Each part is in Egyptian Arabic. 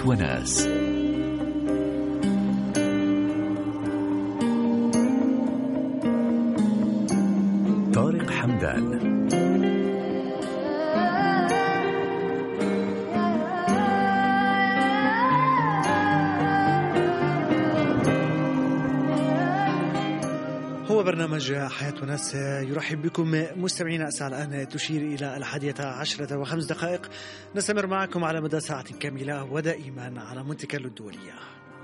وناس طارق حمدان هو برنامج حياة وناس يرحب بكم مستمعينا الساعة الآن تشير إلى الحادية عشرة وخمس دقائق نستمر معكم على مدى ساعة كاملة ودائما على مونتي كارلو الدولية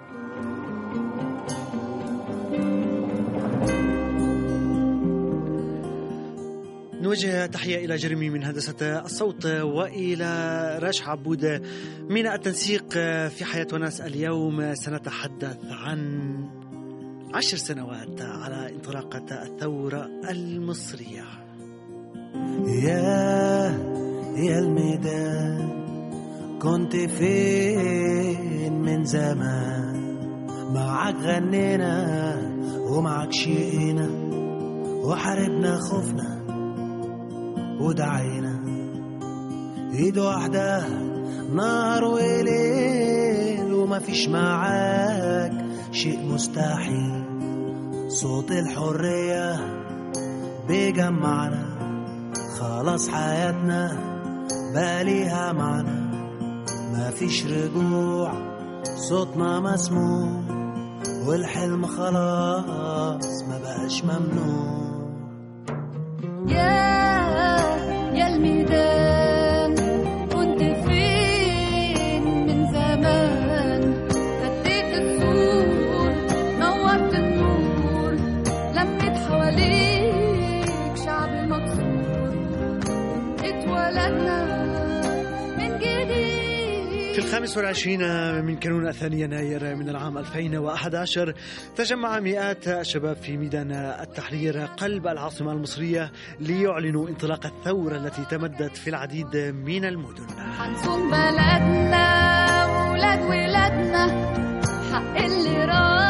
نوجه تحية إلى جرمي من هندسة الصوت وإلى راش عبود من التنسيق في حياة وناس اليوم سنتحدث عن عشر سنوات على انطلاقة الثورة المصرية يا يا الميدان كنت فين من زمان معك غنينا ومعك شقينا وحاربنا خوفنا ودعينا ايد واحدة نهار وليل ومفيش معاك شيء مستحيل صوت الحرية بيجمعنا خلاص حياتنا بقى ليها معنى مفيش رجوع صوتنا مسموع والحلم خلاص ما بقاش ممنوع يا يا الميدان كنت فين من زمان هديت السور نورت النور لميت حواليك شعب مكسور اتولدنا من جديد في الخامس والعشرين من كانون الثاني يناير من العام 2011 تجمع مئات الشباب في ميدان التحرير قلب العاصمة المصرية ليعلنوا انطلاق الثورة التي تمدت في العديد من المدن حنصون بلدنا وولاد ولادنا حق اللي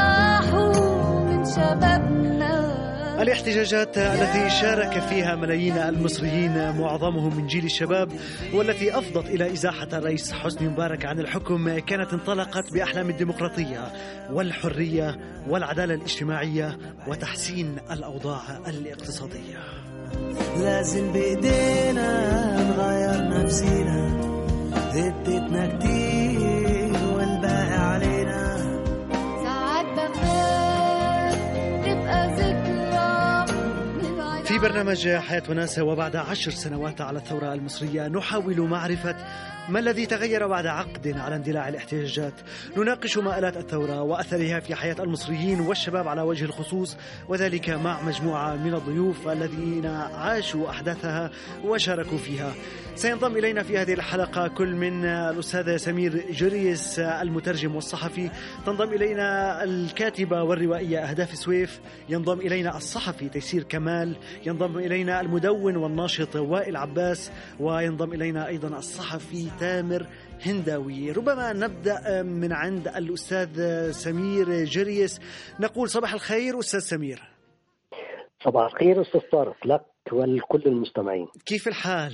راحوا من شبابنا الاحتجاجات التي شارك فيها ملايين المصريين معظمهم من جيل الشباب والتي افضت الى ازاحه الرئيس حسني مبارك عن الحكم كانت انطلقت باحلام الديمقراطيه والحريه والعداله الاجتماعيه وتحسين الاوضاع الاقتصاديه. لازم بايدينا نغير نفسينا اديتنا كتير والباقي علينا ساعات بخاف تبقى ذكرى نبعد في برنامج حياة وناس وبعد عشر سنوات على الثورة المصرية نحاول معرفة ما الذي تغير بعد عقد على اندلاع الاحتجاجات نناقش مآلات الثورة وأثرها في حياة المصريين والشباب على وجه الخصوص وذلك مع مجموعة من الضيوف الذين عاشوا أحداثها وشاركوا فيها سينضم إلينا في هذه الحلقة كل من الأستاذ سمير جريس المترجم والصحفي تنضم إلينا الكاتبة والروائية أهداف سويف ينضم إلينا الصحفي تيسير كمال ينضم إلينا المدون والناشط وائل عباس وينضم إلينا أيضا الصحفي تامر هنداوي ربما نبدأ من عند الأستاذ سمير جريس نقول صباح الخير أستاذ سمير صباح الخير استاذ طارق لك ولكل المستمعين كيف الحال؟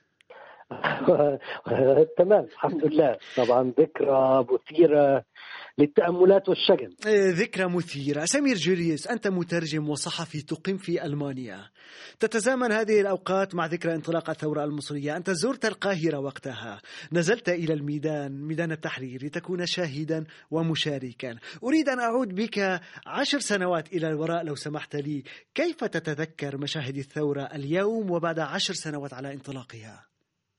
تمام الحمد لله طبعا ذكرى مثيره للتاملات والشغل ذكرى مثيرة سمير جيريس أنت مترجم وصحفي تقيم في ألمانيا تتزامن هذه الأوقات مع ذكرى انطلاق الثورة المصرية أنت زرت القاهرة وقتها نزلت إلى الميدان ميدان التحرير لتكون شاهدا ومشاركا أريد أن أعود بك عشر سنوات إلى الوراء لو سمحت لي كيف تتذكر مشاهد الثورة اليوم وبعد عشر سنوات على انطلاقها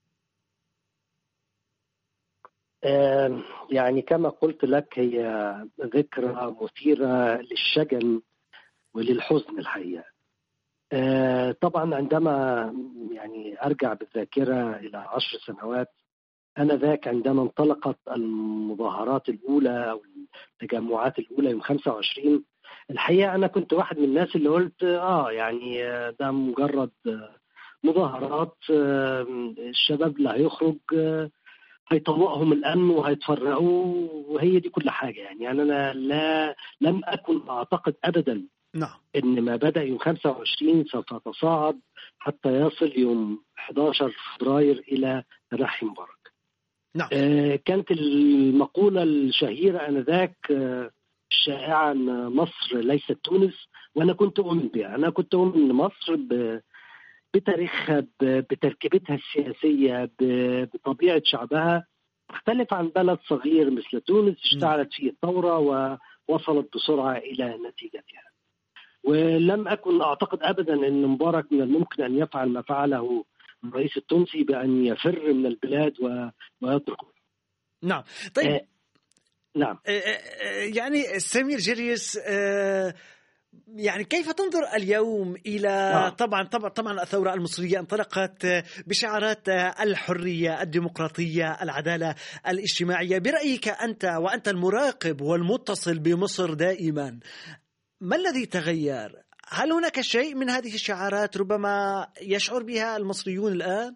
آم، يعني كما قلت لك هي ذكرى مثيره للشجن وللحزن الحقيقه آه، طبعا عندما يعني ارجع بالذاكره الى عشر سنوات انذاك عندما انطلقت المظاهرات الاولى او التجمعات الاولى يوم 25 الحقيقه انا كنت واحد من الناس اللي قلت اه يعني آه، ده مجرد آه، مظاهرات آه، الشباب اللي هيخرج آه، هيطوقهم الامن وهيتفرقوا وهي دي كل حاجه يعني, يعني انا لا لم اكن اعتقد ابدا نعم ان ما بدا يوم 25 سوف يتصاعد حتى يصل يوم 11 فبراير الى تنحي مبارك. نعم آه، كانت المقولة الشهيرة آنذاك آه، الشائعة أن مصر ليست تونس وأنا كنت أؤمن بها أنا كنت أؤمن أن مصر ب- بتاريخها ب- بتركيبتها السياسية ب- بطبيعة شعبها تختلف عن بلد صغير مثل تونس اشتعلت فيه الثورة ووصلت بسرعة إلى نتيجتها ولم أكن أعتقد أبدا أن مبارك من الممكن أن يفعل ما فعله الرئيس التونسي بأن يفر من البلاد و- ويترك نعم طيب آه، نعم آه، آه، يعني سمير جريس آه، يعني كيف تنظر اليوم الى آه. طبعا طبعا طبعا الثوره المصريه انطلقت آه، بشعارات آه، الحريه، الديمقراطيه، العداله الاجتماعيه، برايك انت وانت المراقب والمتصل بمصر دائما ما الذي تغير؟ هل هناك شيء من هذه الشعارات ربما يشعر بها المصريون الان؟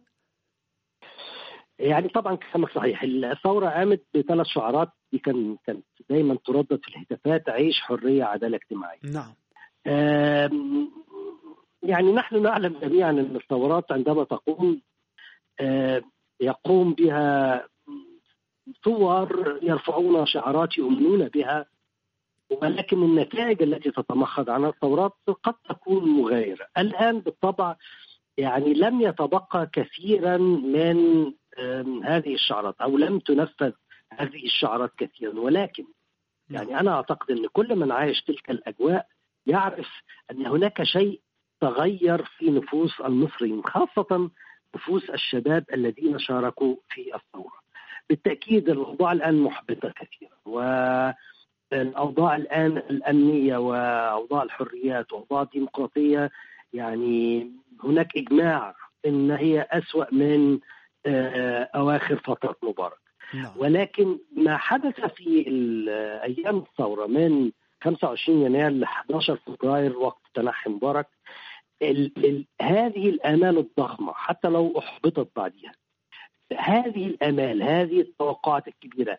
يعني طبعا كلامك صحيح الثوره قامت بثلاث شعارات دي كان كانت دايما تردد في الهتافات عيش حريه عداله اجتماعيه نعم آم، يعني نحن نعلم جميعا ان الثورات عندما تقوم آم، يقوم بها ثوار يرفعون شعارات يؤمنون بها ولكن النتائج التي تتمخض عنها الثورات قد تكون مغايره. الان بالطبع يعني لم يتبقى كثيرا من آم، هذه الشعارات او لم تنفذ هذه الشعارات كثيرا ولكن يعني انا اعتقد ان كل من عايش تلك الاجواء يعرف ان هناك شيء تغير في نفوس المصريين خاصه نفوس الشباب الذين شاركوا في الثوره. بالتاكيد الاوضاع الان محبطه كثيرا والاوضاع الان الامنيه واوضاع الحريات واوضاع الديمقراطيه يعني هناك اجماع ان هي اسوا من آه، اواخر فتره مبارك. نعم ولكن ما حدث في ال- ايام الثوره من 25 يناير ل 11 فبراير وقت تنحي مبارك ال ال هذه الامال الضخمه حتى لو احبطت بعدها هذه الامال هذه التوقعات الكبيره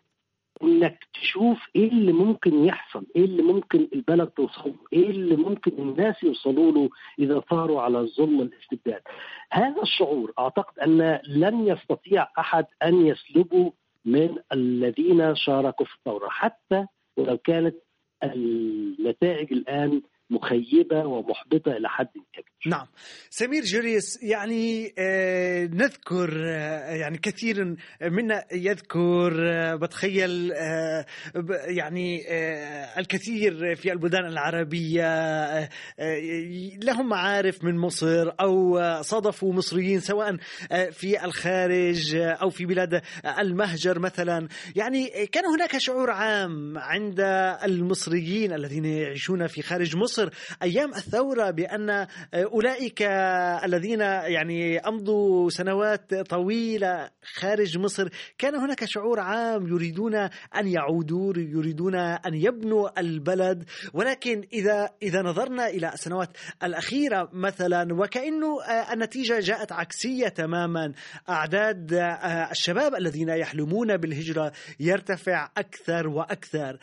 انك تشوف ايه اللي ممكن يحصل ايه اللي ممكن البلد توصل له، ايه اللي ممكن الناس يوصلوا له اذا ثاروا على الظلم والاستبداد هذا الشعور اعتقد ان لن يستطيع احد ان يسلبه من الذين شاركوا في الثوره حتى ولو كانت النتائج الان مخيبه ومحبطه الى حد كبير نعم سمير جريس يعني آه، نذكر آه، يعني كثير منا يذكر آه، بتخيل آه، ب- يعني آه، الكثير في البلدان العربية آه، آه، لهم معارف من مصر أو آه، صادفوا مصريين سواء آه، في الخارج آه، أو في بلاد المهجر مثلا يعني كان هناك شعور عام عند المصريين الذين يعيشون في خارج مصر أيام الثورة بأن أولئك الذين يعني أمضوا سنوات طويلة خارج مصر كان هناك شعور عام يريدون أن يعودوا يريدون أن يبنوا البلد ولكن إذا إذا نظرنا إلى السنوات الأخيرة مثلا وكأنه آه، النتيجة جاءت عكسية تماما أعداد آه، الشباب الذين يحلمون بالهجرة يرتفع أكثر وأكثر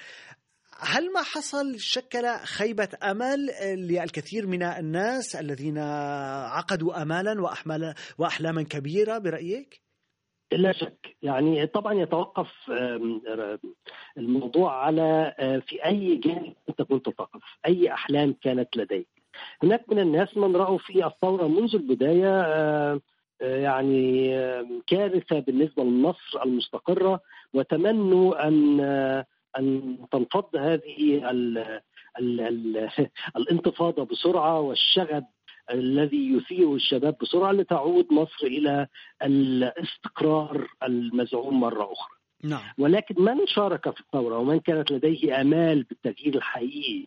هل ما حصل شكل خيبة أمل للكثير من الناس الذين عقدوا أمالا وأحمالا وأحلاما كبيرة برأيك؟ لا شك يعني طبعا يتوقف آم، آم، الموضوع على آه، في اي جانب انت كنت تقف اي احلام كانت لديك هناك من الناس من راوا في الثوره منذ البدايه آه، آه، يعني آم، كارثه بالنسبه لمصر المستقره وتمنوا ان آه، ان تنفض هذه ال ال ال الانتفاضه بسرعه والشغب الذي يثير الشباب بسرعه لتعود مصر الى الاستقرار المزعوم مره اخرى. نعم ولكن من شارك في الثوره ومن كانت لديه امال بالتغيير الحقيقي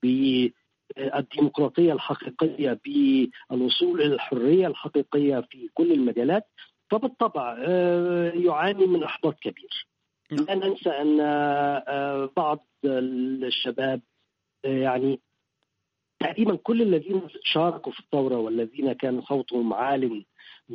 بالديمقراطيه الحقيقيه بالوصول الى الحريه الحقيقيه في كل المجالات فبالطبع آه، يعاني من احباط كبير. نعم. لا ننسى ان آه، بعض الشباب آه، يعني تقريبا كل الذين شاركوا في الثوره والذين كان صوتهم عال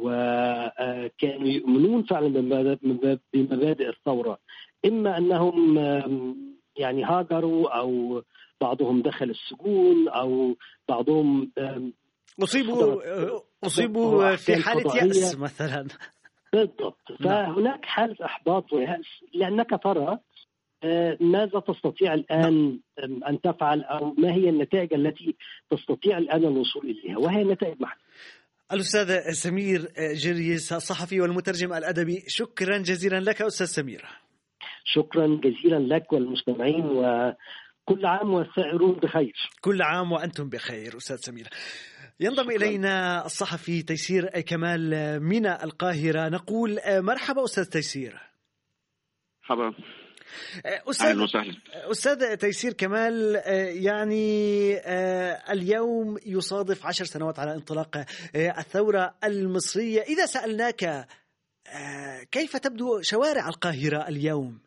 وكانوا يؤمنون فعلا بمبادئ- بمبادئ الثوره اما انهم آم، يعني هاجروا او بعضهم دخل السجون او بعضهم آم، أصيبوا أصيبوا في أحكام حالة قضائية. يأس مثلا بالضبط فهناك حالة إحباط ويأس لأنك ترى آه، ماذا تستطيع الآن آم، أن تفعل أو ما هي النتائج التي تستطيع الآن الوصول إليها وهي نتائج محدودة الأستاذ سمير جريس الصحفي والمترجم الأدبي شكرا جزيلا لك أستاذ سمير شكرا جزيلا لك والمستمعين وكل عام والسائرون بخير كل عام وأنتم بخير أستاذ سمير ينضم إلينا الصحفي تيسير كمال من القاهرة نقول مرحبا أستاذ تيسير مرحبا اهلا أستاذ وسهلا أستاذ تيسير كمال آه، يعني آه، اليوم يصادف عشر سنوات على انطلاق آه، الثورة المصرية إذا سألناك آه، كيف تبدو شوارع القاهرة اليوم؟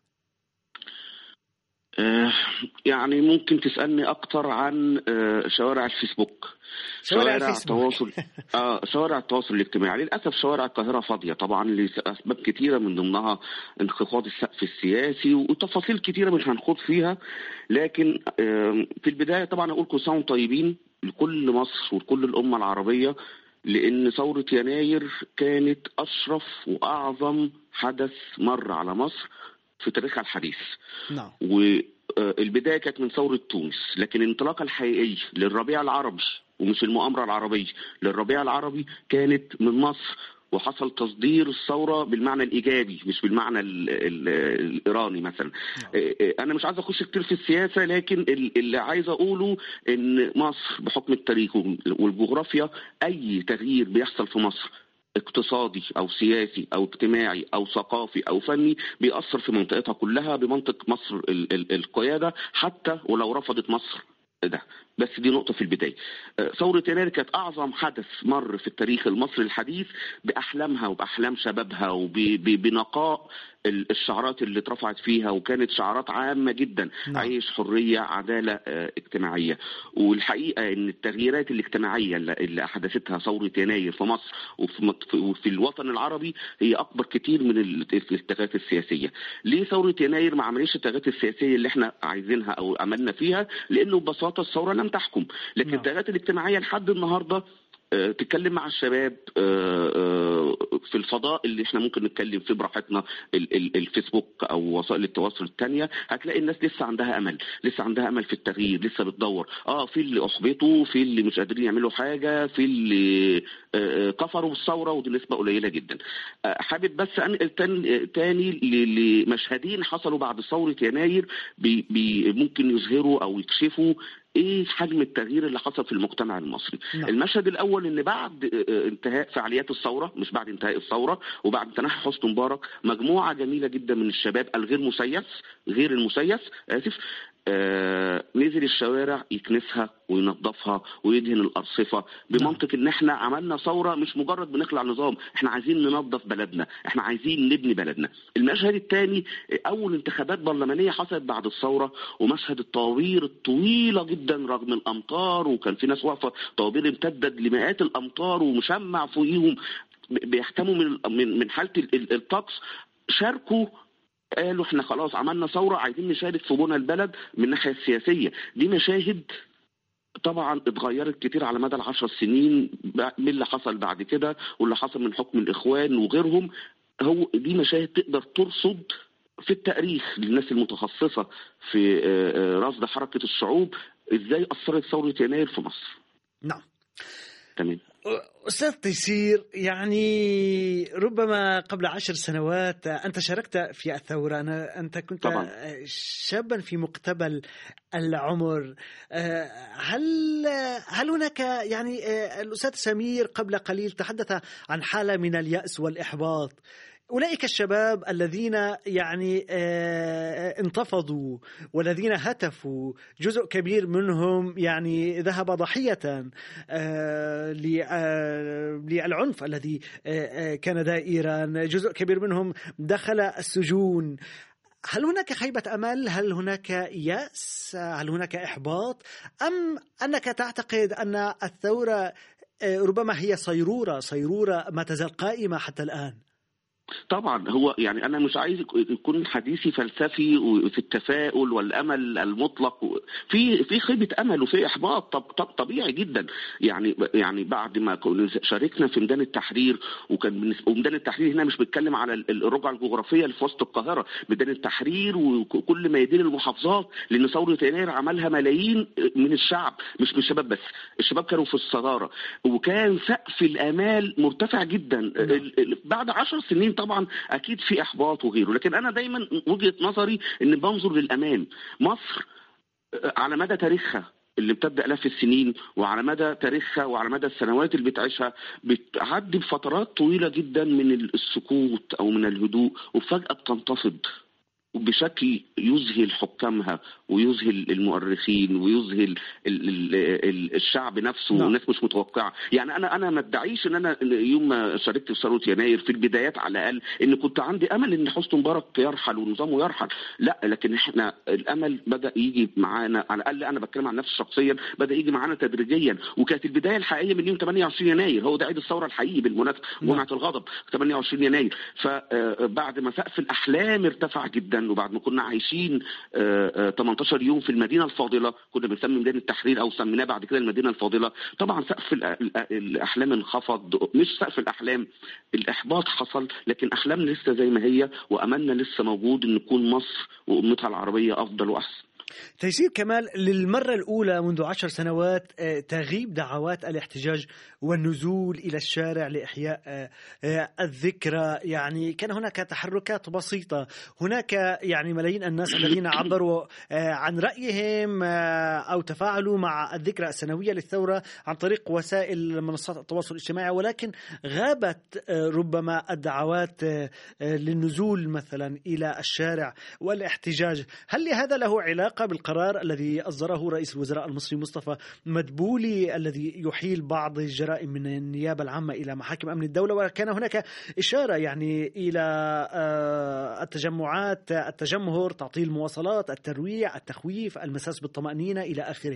آه، يعني ممكن تسالني اكتر عن آه، شوارع الفيسبوك شوارع الفيسبوك. التواصل اه شوارع التواصل الاجتماعي للاسف شوارع القاهره فاضيه طبعا لاسباب كتيره من ضمنها انخفاض السقف السياسي وتفاصيل كتيره مش هنخوض فيها لكن آه، في البدايه طبعا اقول كل سنه وانتم طيبين لكل مصر ولكل الامه العربيه لان ثوره يناير كانت اشرف واعظم حدث مر على مصر في تاريخها الحديث نعم والبدايه كانت من ثوره تونس لكن الانطلاقه الحقيقيه للربيع العربي ومش المؤامره العربيه للربيع العربي كانت من مصر وحصل تصدير الثوره بالمعنى الايجابي مش بالمعنى ال ال الايراني مثلا إيه إيه انا مش عايز اخش كتير في السياسه لكن ال- اللي عايز اقوله ان مصر بحكم التاريخ والجغرافيا اي تغيير بيحصل في مصر اقتصادي او سياسي او اجتماعي او ثقافي او فني بيأثر في منطقتها كلها بمنطق مصر ال- ال- القياده حتى ولو رفضت مصر ده بس دي نقطة في البداية آه، ثورة يناير كانت أعظم حدث مر في التاريخ المصري الحديث بأحلامها وبأحلام شبابها وبنقاء الشعارات اللي اترفعت فيها وكانت شعارات عامة جدا نعم. عيش حرية عدالة آه، اجتماعية والحقيقة ان التغييرات الاجتماعية اللي- اللي أحدثتها ثورة يناير في مصر وفي مت- وفي الوطن العربي هي أكبر كتير من ال- الاتجاهات السياسية ليه ثورة يناير ما عملتش الاتجاهات السياسية اللي احنا عايزينها أو أملنا فيها لأنه ببساطة الثورة لم تحكم لكن نعم. الاتجاهات الاجتماعية لحد النهاردة آه، تتكلم مع الشباب آه، آه، في الفضاء اللي احنا ممكن نتكلم فيه براحتنا ال- ال- الفيسبوك او وسائل التواصل التانية هتلاقي الناس لسه عندها امل لسه عندها امل في التغيير لسه بتدور اه في اللي احبطوا في اللي مش قادرين يعملوا حاجه في اللي آه، آه، كفروا بالثوره ودي نسبه قليله جدا آه، حابب بس انقل تاني, تاني ل- لمشهدين حصلوا بعد ثوره يناير بي بي ممكن يظهروا او يكشفوا ايه حجم التغيير اللي حصل في المجتمع المصري نعم. المشهد الاول ان بعد آه، آه، انتهاء فعاليات الثوره مش بعد انتهاء الثوره وبعد تنحي حسني مبارك مجموعه جميله جدا من الشباب الغير مسيس غير المسيس اسف آه نزل الشوارع يكنسها وينظفها ويدهن الارصفه بمنطق ان احنا عملنا ثوره مش مجرد بنخلع نظام احنا عايزين ننظف بلدنا احنا عايزين نبني بلدنا المشهد الثاني اول انتخابات برلمانيه حصلت بعد الثوره ومشهد الطوابير الطويله جدا رغم الامطار وكان في ناس واقفه طوابير امتدت لمئات الامتار ومشمع فوقيهم بيحتموا من من من حاله ال- ال- الطقس شاركوا قالوا احنا خلاص عملنا ثوره عايزين نشارك في بنى البلد من الناحيه السياسيه دي مشاهد طبعا اتغيرت كتير على مدى العشر سنين بع- من اللي حصل بعد كده واللي حصل من حكم الاخوان وغيرهم هو دي مشاهد تقدر ترصد في التاريخ للناس المتخصصه في آه، آه، رصد حركه الشعوب ازاي اثرت ثوره يناير في مصر نعم تمام أستاذ تيسير يعني ربما قبل عشر سنوات أنت شاركت في الثورة أنا أنت كنت طبعاً. شابا في مقتبل العمر آه، هل هل هناك يعني آه، الأستاذ سمير قبل قليل تحدث عن حالة من اليأس والإحباط أولئك الشباب الذين يعني آه، انتفضوا والذين هتفوا جزء كبير منهم يعني ذهب ضحية آه، ل- آه، للعنف الذي آه، آه، كان دائرا جزء كبير منهم دخل السجون هل هناك خيبة أمل؟ هل هناك يأس؟ هل هناك إحباط؟ أم أنك تعتقد أن الثورة آه، ربما هي صيرورة صيرورة ما تزال قائمة حتى الآن؟ طبعا هو يعني انا مش عايز يك- يكون حديثي فلسفي وفي التفاؤل والامل المطلق و- في في خيبه امل وفي احباط طب طب طبيعي جدا يعني يعني بعد ما كنا شاركنا في ميدان التحرير وكان بالنسبة- وميدان التحرير هنا مش بيتكلم على ال- الرقعه الجغرافيه اللي في وسط القاهره ميدان التحرير وكل ميادين المحافظات لان ثوره يناير عملها ملايين من الشعب مش من الشباب بس الشباب كانوا في الصداره وكان سقف الامال مرتفع جدا ال- ال- بعد عشر سنين طبعا اكيد في احباط وغيره لكن انا دايما وجهه نظري ان بنظر للامان مصر على مدى تاريخها اللي امتد الاف السنين وعلى مدى تاريخها وعلى مدى السنوات اللي بتعيشها بتعدي بفترات طويله جدا من السكوت او من الهدوء وفجاه بتنتفض بشكل يذهل حكامها ويذهل المؤرخين ويذهل ال- ال- ال- الشعب نفسه نعم. وناس مش متوقعه يعني انا انا ما ادعيش ان انا يوم ما شاركت في ثوره يناير في البدايات على الاقل ان كنت عندي امل ان حسني مبارك يرحل ونظامه يرحل لا لكن احنا الامل بدا يجي معانا على الاقل انا بتكلم عن نفسي شخصيا بدا يجي معانا تدريجيا وكانت البدايه الحقيقيه من يوم 28 يناير هو ده عيد الثوره الحقيقي بالمناسبه جمعه الغضب 28 يناير فبعد ما سقف الاحلام ارتفع جدا وبعد ما كنا عايشين آه، آه، 18 يوم في المدينه الفاضله كنا بنسمي ميدان التحرير او سميناه بعد كده المدينه الفاضله طبعا سقف الأ- الأ- الاحلام انخفض مش سقف الاحلام الاحباط حصل لكن احلامنا لسه زي ما هي واملنا لسه موجود ان تكون مصر وامتها العربيه افضل واحسن تيسير كمال للمرة الأولى منذ عشر سنوات آه، تغيب دعوات الاحتجاج والنزول إلى الشارع لإحياء آه، آه، الذكرى يعني كان هناك تحركات بسيطة هناك يعني ملايين الناس الذين عبروا آه، عن رأيهم آه، أو تفاعلوا مع الذكرى السنوية للثورة عن طريق وسائل منصات التواصل الاجتماعي ولكن غابت آه، ربما الدعوات آه، آه، للنزول مثلا إلى الشارع والاحتجاج هل لهذا له علاقة بالقرار الذي أصدره رئيس الوزراء المصري مصطفى مدبولي الذي يحيل بعض الجرائم من النيابة العامة إلى محاكم أمن الدولة وكان هناك إشارة يعني إلى آه، التجمعات التجمهر تعطيل المواصلات الترويع التخويف المساس بالطمأنينة إلى آخره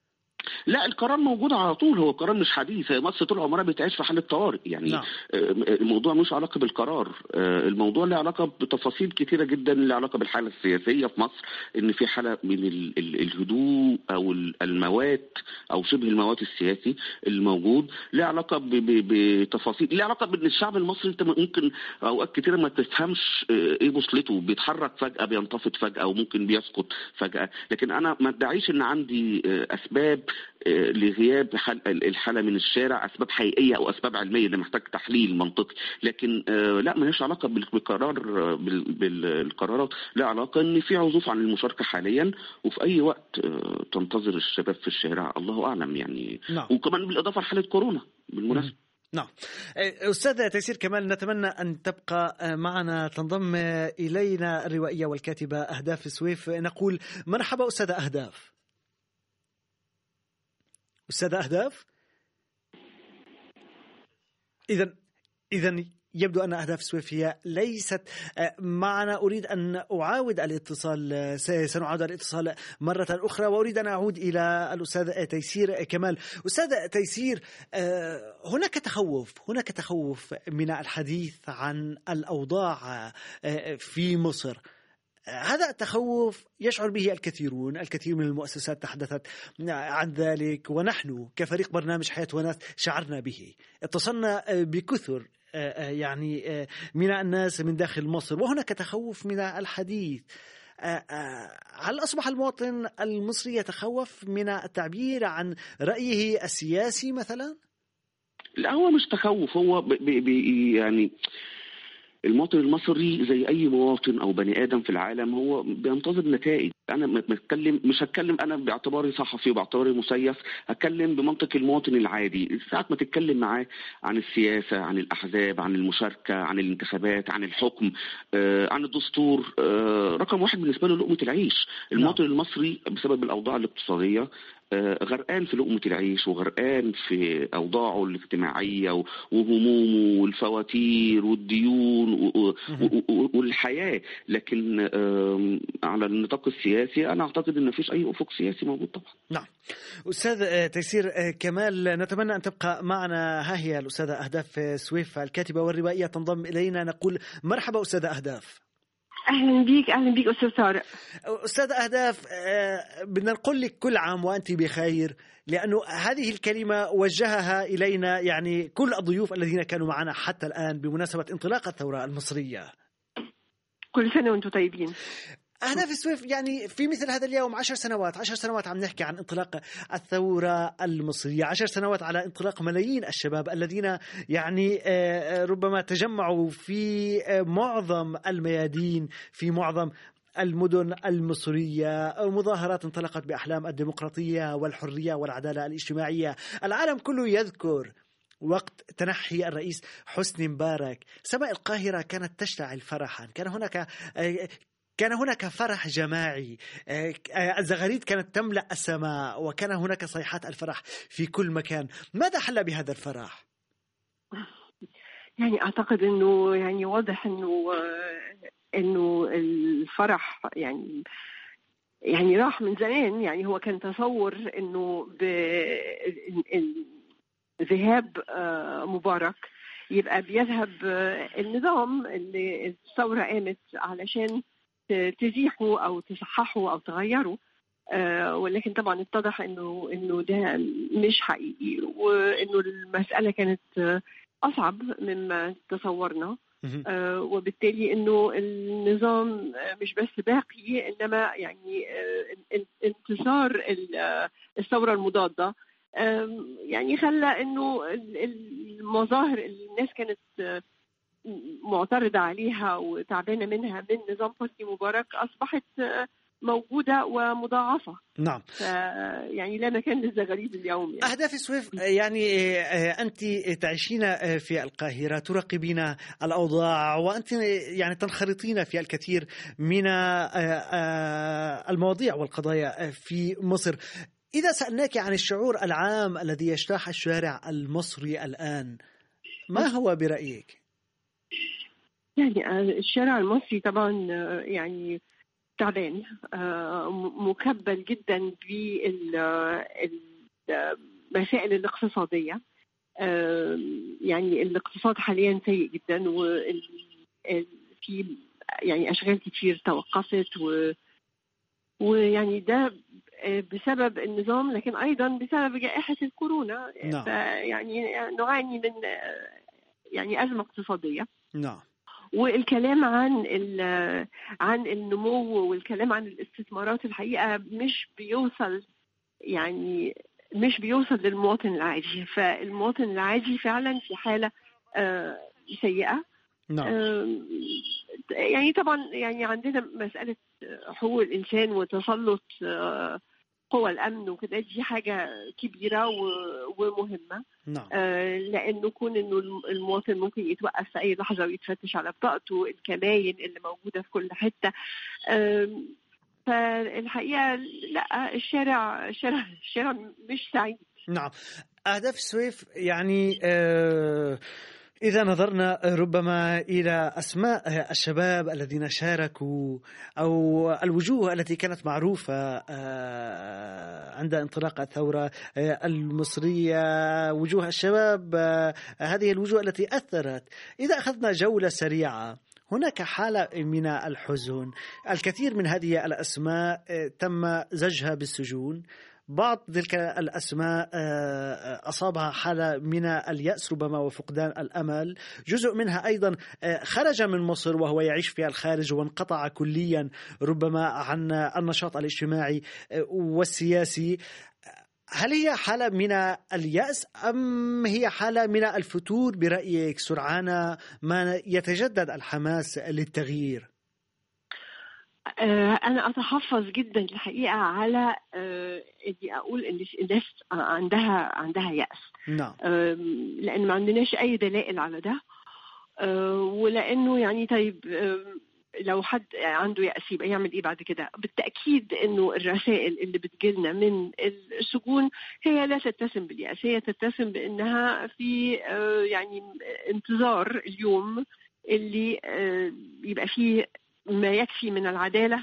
لا القرار موجود على طول هو قرار مش حديث هي مصر طول عمرها بتعيش في حاله طوارئ يعني نعم. آه، الموضوع مش علاقه بالقرار آه، الموضوع له علاقه بتفاصيل كتيره جدا له علاقه بالحاله السياسيه في مصر ان في حاله من ال- ال- الهدوء او ال- الموات او شبه الموات السياسي الموجود له علاقه ب- ب- بتفاصيل له علاقه بان الشعب المصري انت ممكن اوقات كتيره ما تفهمش آه، ايه بوصلته بيتحرك فجاه بينتفض فجاه وممكن بيسقط فجاه لكن انا ما ادعيش ان عندي آه، اسباب آه، لغياب حل- الحاله من الشارع اسباب حقيقيه او اسباب علميه ده محتاج تحليل منطقي لكن آه، لا ملهاش علاقه بال- بالقرار آه، بال- بالقرارات لا علاقه ان في عزوف عن المشاركه حاليا وفي اي وقت آه، تنتظر الشباب في الشارع الله اعلم يعني نعم. وكمان بالاضافه لحاله كورونا بالمناسبه نعم أستاذ تيسير كمال نتمنى أن تبقى معنا تنضم إلينا الروائية والكاتبة أهداف سويف نقول مرحبا أستاذة أهداف أستاذة أهداف إذا إذا يبدو أن أهداف سويف هي ليست آه، معنا أريد أن أعاود الاتصال آه، س- سنعاود الاتصال مرة أخرى وأريد أن أعود إلى الأستاذ تيسير كمال أستاذ تيسير آه، هناك تخوف هناك تخوف من الحديث عن الأوضاع آه، في مصر هذا التخوف يشعر به الكثيرون الكثير من المؤسسات تحدثت عن ذلك ونحن كفريق برنامج حياة وناس شعرنا به اتصلنا بكثر يعني من الناس من داخل مصر وهناك تخوف من الحديث هل أصبح المواطن المصري يتخوف من التعبير عن رأيه السياسي مثلا؟ لا هو مش تخوف هو بي بي يعني المواطن المصري زي اي مواطن او بني ادم في العالم هو بينتظر نتائج انا بتكلم مش هتكلم انا باعتباري صحفي وباعتباري مسيس هتكلم بمنطق المواطن العادي ساعة ما تتكلم معاه عن السياسه عن الاحزاب عن المشاركه عن الانتخابات عن الحكم آه عن الدستور آه رقم واحد بالنسبه له لقمه العيش المواطن المصري بسبب الاوضاع الاقتصاديه غرقان في لقمة العيش وغرقان في أوضاعه الاجتماعية وهمومه والفواتير والديون والحياة لكن على النطاق السياسي سياسي انا اعتقد ان مفيش اي افق سياسي موجود طبعا نعم أستاذ آه، تيسير آه، كمال نتمنى أن تبقى معنا ها هي الأستاذة أهداف سويف الكاتبة والروائية تنضم إلينا نقول مرحبا أستاذة أهداف اهلا بيك اهلا بيك استاذ طارق أستاذ أهداف آه، بدنا نقول لك كل عام وأنت بخير لأنه هذه الكلمة وجهها إلينا يعني كل الضيوف الذين كانوا معنا حتى الآن بمناسبة انطلاق الثورة المصرية كل سنه وانتم طيبين أهداف سويف يعني في مثل هذا اليوم عشر سنوات عشر سنوات عم نحكي عن انطلاق الثورة المصرية عشر سنوات على انطلاق ملايين الشباب الذين يعني آه، ربما تجمعوا في آه، معظم الميادين في معظم المدن المصرية مظاهرات انطلقت بأحلام الديمقراطية والحرية والعدالة الاجتماعية العالم كله يذكر وقت تنحي الرئيس حسني مبارك سماء القاهرة كانت تشتعل فرحا كان هناك آه، كان هناك فرح جماعي آه، آه، الزغاريد كانت تملأ السماء وكان هناك صيحات الفرح في كل مكان ماذا حل بهذا الفرح؟ يعني اعتقد انه يعني واضح انه آه، انه الفرح يعني يعني راح من زمان يعني هو كان تصور انه ب ال- ال- ذهاب آه، مبارك يبقى بيذهب آه، النظام اللي الثوره قامت علشان ت- تزيحه او تصححه او تغيره آه، ولكن طبعا اتضح انه انه ده مش حقيقي وانه المساله كانت آه، اصعب مما تصورنا مهم. آه، وبالتالي انه النظام آه، مش بس باقي انما يعني آه، ان- انتصار ال- آه، الثوره المضاده آم، يعني خلى انه ال- المظاهر اللي الناس كانت آه، معترضه عليها وتعبانه منها من نظام حسني مبارك اصبحت آه، موجوده ومضاعفه نعم ف يعني لا مكان للزغاريد اليوم يعني. أهداف سويف يعني آه، أنت تعيشين آه، في القاهرة تراقبين الأوضاع وأنت يعني تنخرطين في الكثير من آه، آه، المواضيع والقضايا آه، في مصر إذا سألناك عن الشعور العام الذي يجتاح الشارع المصري الآن ما هو برأيك؟ يعني آه، الشارع المصري طبعا آه، يعني تعبان آه، م- مكبل جدا بالمسائل الاقتصادية آه، يعني الاقتصاد حاليا سيء جدا وال- ال- في يعني أشغال كتير توقفت و ويعني ده آه، بسبب النظام لكن أيضا بسبب جائحة الكورونا نعم. يعني نعاني من آه، يعني أزمة اقتصادية نعم والكلام عن ال- عن النمو والكلام عن الاستثمارات الحقيقه مش بيوصل يعني مش بيوصل للمواطن العادي فالمواطن العادي فعلا في حاله آه، سيئه نعم آم، يعني طبعا يعني عندنا مساله حقوق الانسان وتسلط آه، قوى الامن وكده دي حاجه كبيره و- ومهمه نعم آه، لانه كون انه الم- المواطن ممكن يتوقف في اي لحظه ويتفتش على بطاقته الكماين اللي موجوده في كل حته آم، فالحقيقه لا الشارع الشارع الشارع مش سعيد نعم أهداف سويف يعني آه، إذا نظرنا ربما إلى أسماء الشباب الذين شاركوا أو الوجوه التي كانت معروفة آه، عند انطلاق الثورة آه، المصرية وجوه الشباب آه، هذه الوجوه التي أثرت إذا أخذنا جولة سريعة هناك حالة من الحزن الكثير من هذه الأسماء آه، تم زجها بالسجون بعض تلك الأسماء آه، أصابها حالة من اليأس ربما وفقدان الأمل جزء منها أيضا آه، خرج من مصر وهو يعيش في الخارج وانقطع كليا ربما عن النشاط الاجتماعي آه، والسياسي هل هي حالة من اليأس أم هي حالة من الفتور برأيك سرعان ما يتجدد الحماس للتغيير؟ آه، انا اتحفظ جدا الحقيقه على آه، اني اقول ان الناس عندها عندها يأس نعم آم، لان ما عندناش اي دلائل على ده آه، ولانه يعني طيب آم، لو حد عنده يأس يبقى يعمل ايه بعد كده بالتاكيد انه الرسائل اللي بتجيلنا من السجون هي لا تتسم باليأس هي تتسم بانها في آه، يعني انتظار اليوم اللي آه، يبقى فيه ما يكفي من العداله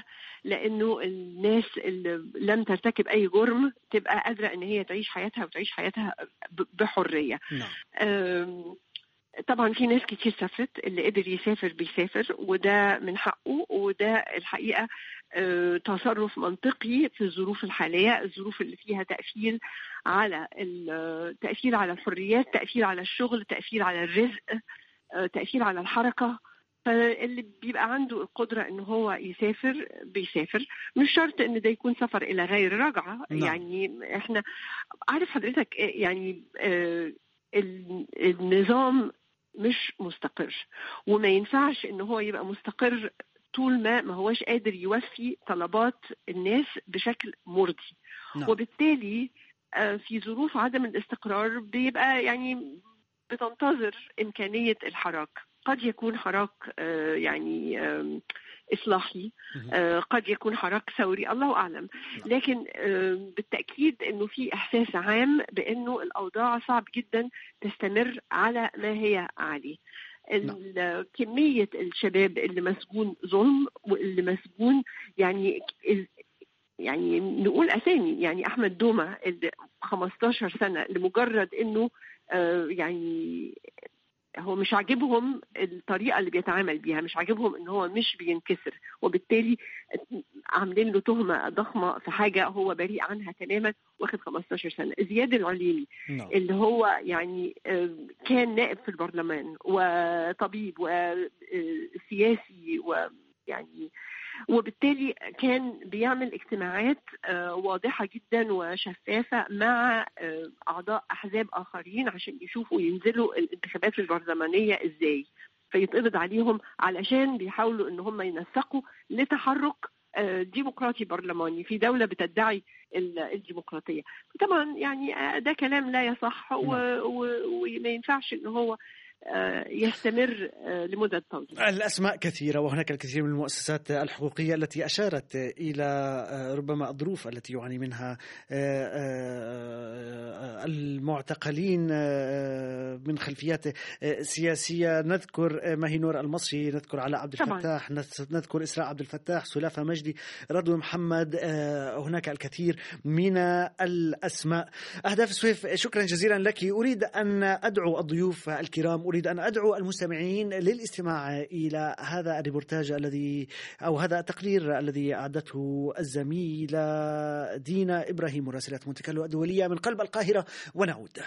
لانه الناس اللي لم ترتكب اي جرم تبقى قادره ان هي تعيش حياتها وتعيش حياتها ب- بحريه نعم أم، طبعا في ناس كتير سافرت اللي قدر يسافر بيسافر وده من حقه وده الحقيقه أه، تصرف منطقي في الظروف الحاليه الظروف اللي فيها تاثير على ال- تاثير على الحريات تاثير على الشغل تاثير على الرزق أه، تاثير على الحركه فاللي بيبقى عنده القدرة ان هو يسافر بيسافر مش شرط ان ده يكون سفر الى غير رجعة نعم. يعني احنا عارف حضرتك إيه يعني آه، ال- النظام مش مستقر وما ينفعش ان هو يبقى مستقر طول ما ما هوش قادر يوفي طلبات الناس بشكل مرضي نعم وبالتالي آه، في ظروف عدم الاستقرار بيبقى يعني بتنتظر إمكانية الحراك قد يكون حراك آه، يعني آم، إصلاحي مهم. آه، قد يكون حراك ثوري الله أعلم لكن آه، بالتأكيد أنه في إحساس عام بأنه الأوضاع صعب جدا تستمر على ما هي عليه ال- كمية الشباب اللي مسجون ظلم واللي مسجون يعني ال- يعني نقول اسامي يعني احمد دومه اللي 15 سنه لمجرد انه آه، يعني هو مش عاجبهم الطريقه اللي بيتعامل بيها مش عاجبهم ان هو مش بينكسر وبالتالي عاملين له تهمه ضخمه في حاجه هو بريء عنها تماما واخد 15 سنه زياد العليمي نعم اللي هو يعني آه، كان نائب في البرلمان وطبيب وسياسي ويعني وبالتالي كان بيعمل اجتماعات آه، واضحه جدا وشفافه مع آه، اعضاء احزاب اخرين عشان يشوفوا ينزلوا الانتخابات البرلمانيه ازاي فيتقبض عليهم علشان بيحاولوا ان هم ينسقوا لتحرك آه، ديمقراطي برلماني في دوله بتدعي ال- الديمقراطيه طبعا يعني آه، ده كلام لا يصح و- و- وما ينفعش ان هو آه، يستمر آه، لمدة طويلة الأسماء كثيرة وهناك الكثير من المؤسسات الحقوقية التي أشارت إلى آه، ربما الظروف التي يعاني منها آه، آه، المعتقلين آه، من خلفيات آه، سياسية نذكر آه، ماهي نور المصري نذكر علاء عبد طبعاً. الفتاح نذ- نذكر إسراء عبد الفتاح سلافة مجدي رضوى محمد آه، هناك الكثير من الأسماء أهداف سويف شكرا جزيلا لك أريد أن أدعو الضيوف الكرام أريد أن أدعو المستمعين للاستماع إلى هذا الريبورتاج الذي أو هذا التقرير الذي أعدته الزميلة دينا إبراهيم مراسلة مونتي كارلو الدولية من قلب القاهرة ونعود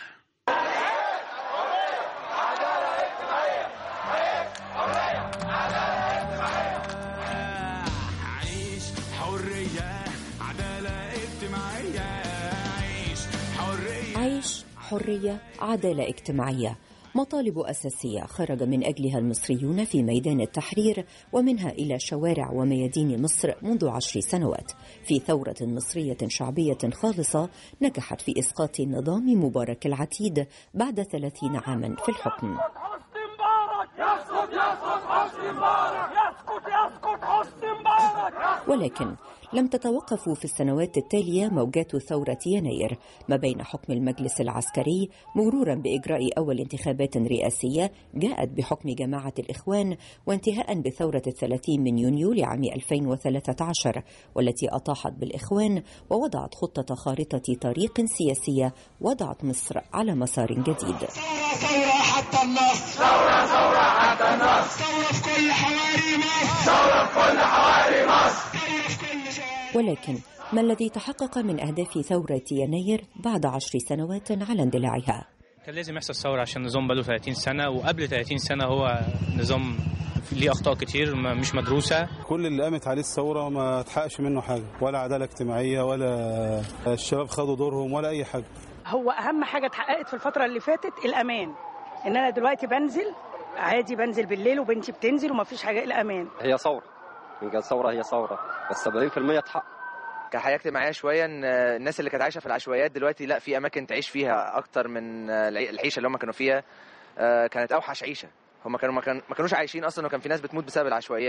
عيش حرية عدالة اجتماعية عيش حرية عيش حرية عدالة اجتماعية مطالب أساسية خرج من أجلها المصريون في ميدان التحرير ومنها إلى شوارع وميادين مصر منذ عشر سنوات في ثورة مصرية شعبية خالصة نجحت في إسقاط نظام مبارك العتيد بعد ثلاثين عاما في الحكم حسني مبارك يسقط يسقط حسني مبارك يسقط يسقط حسني مبارك ولكن لم تتوقف في السنوات التالية موجات ثورة يناير ما بين حكم المجلس العسكري مرورا بإجراء أول انتخابات رئاسية جاءت بحكم جماعة الإخوان وانتهاء بثورة الثلاثين من يونيو لعام 2013 والتي أطاحت بالإخوان ووضعت خطة خارطة طريق سياسية وضعت مصر على مسار جديد ثورة ثورة حتى النصر ثورة ثورة حتى النصر ثورة في كل حواري مصر ثورة في كل حواري مصر ثورة في كل شوارع ولكن ما الذي تحقق من أهداف ثورة يناير بعد عشر سنوات على اندلاعها؟ كان لازم يحصل ثورة عشان النظام بقاله 30 سنة وقبل 30 سنة هو نظام ليه أخطاء كتير ما- مش مدروسة كل اللي قامت عليه الثورة ما تحققش منه حاجة ولا عدالة اجتماعية ولا الشباب خدوا دورهم ولا أي حاجة هو اهم حاجه اتحققت في الفتره اللي فاتت الامان ان انا دلوقتي بنزل عادي بنزل بالليل وبنتي بتنزل ومفيش حاجه الامان هي ثورة إن كانت ثورة هي ثورة بس 70% اتحقق كحياه اجتماعيه شويه ان الناس اللي كانت عايشه في العشوائيات دلوقتي لا في اماكن تعيش فيها اكتر من العيشه اللي هم كانوا فيها آه، كانت اوحش عيشه هم كانوا ما كان- ما كانوش عايشين اصلا وكان في ناس بتموت بسبب العشوائيات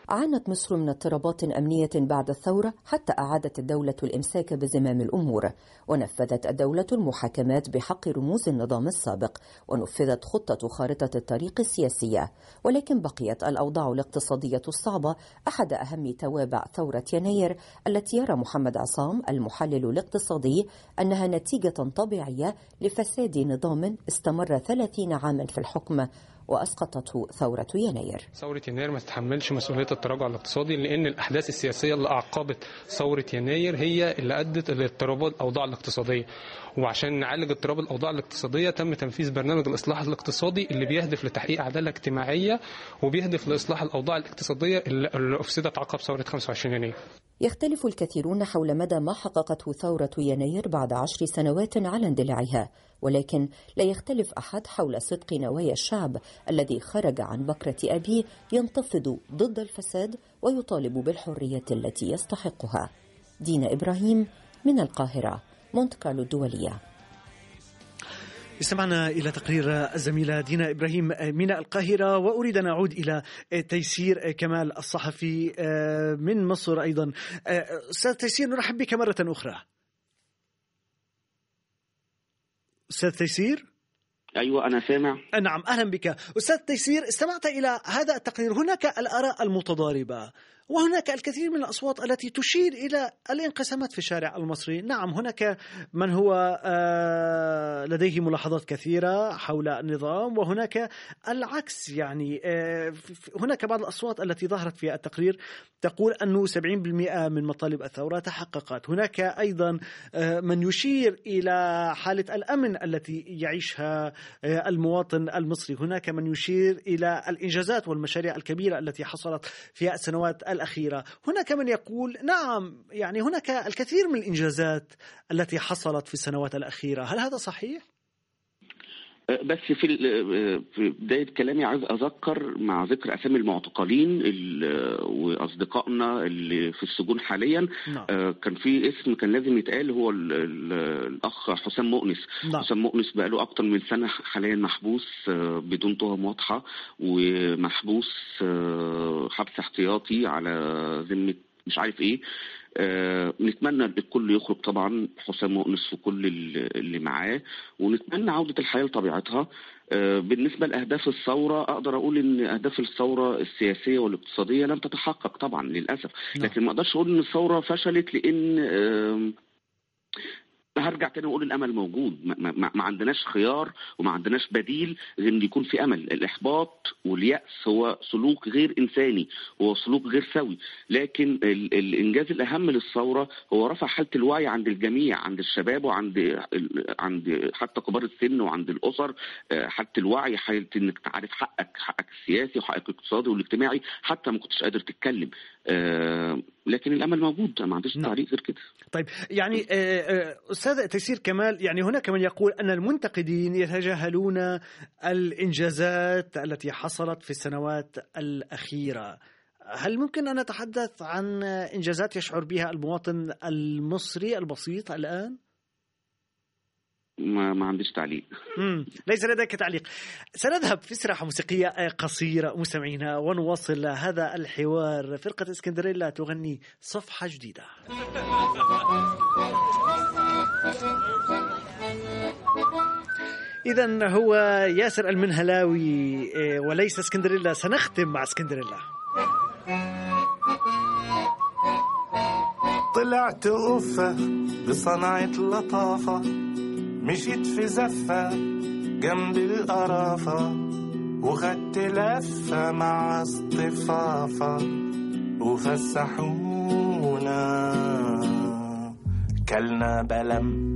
عانت مصر من اضطرابات أمنية بعد الثورة حتى أعادت الدولة الإمساك بزمام الأمور ونفذت الدولة المحاكمات بحق رموز النظام السابق ونفذت خطة خارطة الطريق السياسية ولكن بقيت الأوضاع الاقتصادية الصعبة أحد أهم توابع ثورة يناير التي يرى محمد عصام المحلل الاقتصادي أنها نتيجة طبيعية لفساد نظام استمر 30 عاما في الحكم وأسقطته ثورة يناير ثورة يناير ما تتحملش مسؤولية التراجع الاقتصادي لأن الأحداث السياسية اللي أعقبت ثورة يناير هي اللي أدت لاضطراب الأوضاع الاقتصادية وعشان نعالج اضطراب الأوضاع الاقتصادية تم تنفيذ برنامج الإصلاح الاقتصادي اللي بيهدف لتحقيق عدالة اجتماعية وبيهدف لإصلاح الأوضاع الاقتصادية اللي أفسدت عقب ثورة 25 يناير يختلف الكثيرون حول مدى ما حققته ثورة يناير بعد عشر سنوات على اندلاعها ولكن لا يختلف أحد حول صدق نوايا الشعب الذي خرج عن بكرة أبيه ينتفض ضد الفساد ويطالب بالحرية التي يستحقها دينا إبراهيم من القاهرة مونت كارلو الدولية استمعنا إلى تقرير الزميلة دينا إبراهيم من القاهرة وأريد أن أعود إلى تيسير كمال الصحفي من مصر أيضا أستاذ تيسير نرحب بك مرة أخرى أستاذ تيسير ايوه انا سامع نعم اهلا بك استاذ تيسير استمعت الى هذا التقرير هناك الاراء المتضاربه وهناك الكثير من الاصوات التي تشير الى الانقسامات في الشارع المصري نعم هناك من هو لديه ملاحظات كثيره حول النظام وهناك العكس يعني هناك بعض الاصوات التي ظهرت في التقرير تقول انه 70% من مطالب الثوره تحققت هناك ايضا من يشير الى حاله الامن التي يعيشها المواطن المصري هناك من يشير إلى الإنجازات والمشاريع الكبيرة التي حصلت في السنوات الأخيرة هناك من يقول نعم يعني هناك الكثير من الإنجازات التي حصلت في السنوات الأخيرة هل هذا صحيح؟ بس في في بدايه كلامي عايز اذكر مع ذكر اسامي المعتقلين واصدقائنا اللي في السجون حاليا نعم. كان في اسم كان لازم يتقال هو ال ال الاخ حسام مؤنس نعم. حسام مؤنس بقى له اكتر من سنه حاليا محبوس بدون تهم واضحه ومحبوس حبس احتياطي على ذمه مش عارف ايه آه نتمنى الكل يخرج طبعا حسام مؤنس وكل اللي معاه ونتمنى عودة الحياة لطبيعتها آه بالنسبة لأهداف الثورة أقدر أقول إن أهداف الثورة السياسية والاقتصادية لم تتحقق طبعا للأسف لكن ما أقدرش أقول إن الثورة فشلت لأن آه هرجع تاني واقول الامل موجود ما, ما, ما عندناش خيار وما عندناش بديل غير ان يكون في امل الاحباط والياس هو سلوك غير انساني هو سلوك غير سوي لكن ال الانجاز الاهم للثوره هو رفع حاله الوعي عند الجميع عند الشباب وعند عند حتى كبار السن وعند الاسر حاله الوعي حاله انك تعرف حقك حقك السياسي وحقك الاقتصادي والاجتماعي حتى ما كنتش قادر تتكلم لكن الامل موجود ما عنديش تعليق غير كده طيب يعني استاذ تيسير كمال يعني هناك من يقول ان المنتقدين يتجاهلون الانجازات التي حصلت في السنوات الاخيره هل ممكن ان نتحدث عن انجازات يشعر بها المواطن المصري البسيط الان ما, ما عنديش تعليق مم. ليس لديك تعليق سنذهب في استراحة موسيقية قصيرة مستمعينا ونواصل هذا الحوار فرقة اسكندريلا تغني صفحة جديدة إذا هو ياسر المنهلاوي وليس اسكندريلا سنختم مع اسكندريلا طلعت أوفة بصنعة لطافة مشيت في زفة جنب القرافة وخدت لفة مع اصطفافة وفسحونا كلنا بلم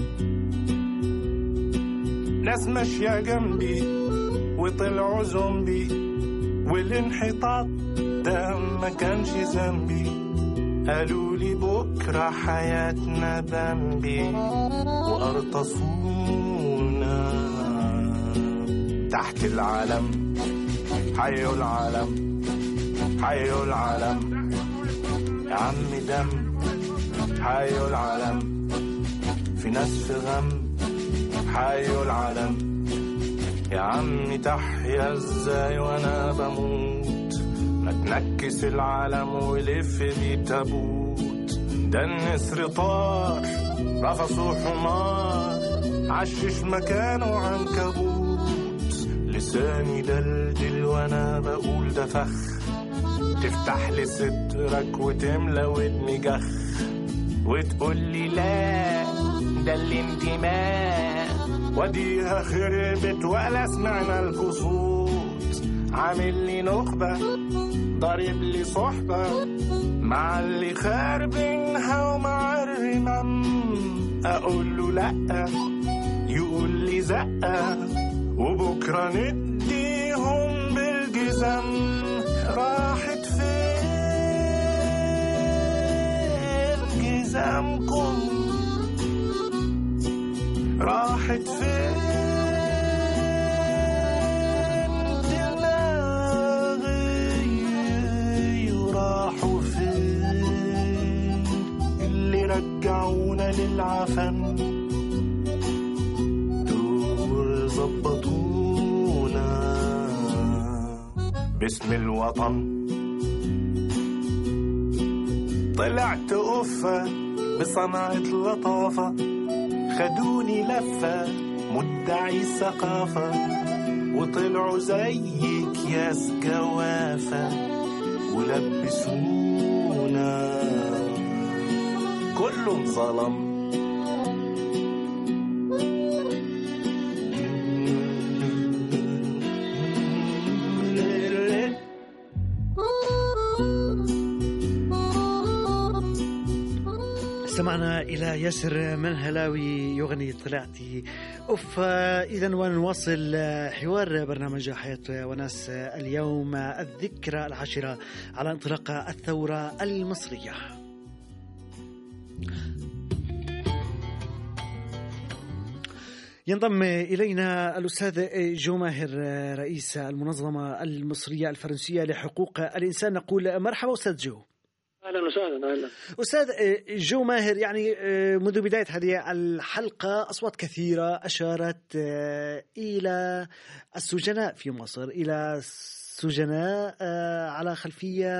ناس ماشية جنبي وطلعوا زومبي والانحطاط ده ما كانش ذنبي قالوا لي بكرة حياتنا بامبي وأرتصونا تحت العالم حيوا العالم حيوا العالم يا عم دم حيوا العالم في ناس في غم حيوا العالم يا عمي تحيا ازاي وانا بموت ما تنكس العالم ولف بيه تابوت ده النسر طار رفصه حمار عشش مكانه عنكبوت لساني دلدل وانا بقول ده فخ تفتح لي صدرك وتملى ودني جخ وتقول لي لا ده الانتماء وديها خربت ولا سمعنا الكسوت عامل لي نخبة ضارب لي صحبة مع اللي خاربينها ومع الرمم أقول له لأ يقول لي زقة وبكرة نديهم بالجزم راحت فين جزمكم راحت فين دماغي وراحوا فين اللي رجعونا للعفن دول ظبطونا باسم الوطن طلعت أفة بصنعة لطافة خدوني لفة مدعي الثقافة وطلعوا زيك يا سجوافة ولبسونا كله انظلم استمعنا إلى ياسر منهلاوي يغني طلعتي أوف إذا ونواصل حوار برنامج حياة وناس اليوم الذكرى العاشرة على انطلاق الثورة المصرية ينضم إلينا الأستاذ جو ماهر رئيس المنظمة المصرية الفرنسية لحقوق الإنسان نقول مرحبا أستاذ جو اهلا وسهلا اهلا استاذ جو ماهر يعني منذ بدايه هذه الحلقه اصوات كثيره اشارت الى السجناء في مصر الى سجناء على خلفية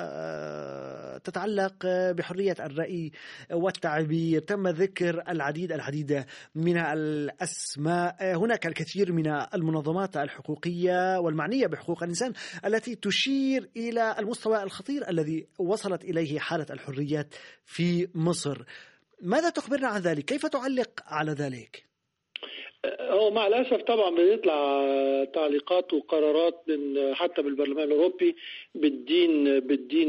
تتعلق بحرية الرأي والتعبير تم ذكر العديد العديد من الأسماء هناك الكثير من المنظمات الحقوقية والمعنية بحقوق الإنسان التي تشير إلى المستوى الخطير الذي وصلت إليه حالة الحريات في مصر ماذا تخبرنا عن ذلك؟ كيف تعلق على ذلك؟ هو مع الاسف طبعا بيطلع تعليقات وقرارات من حتى بالبرلمان الاوروبي بالدين بالدين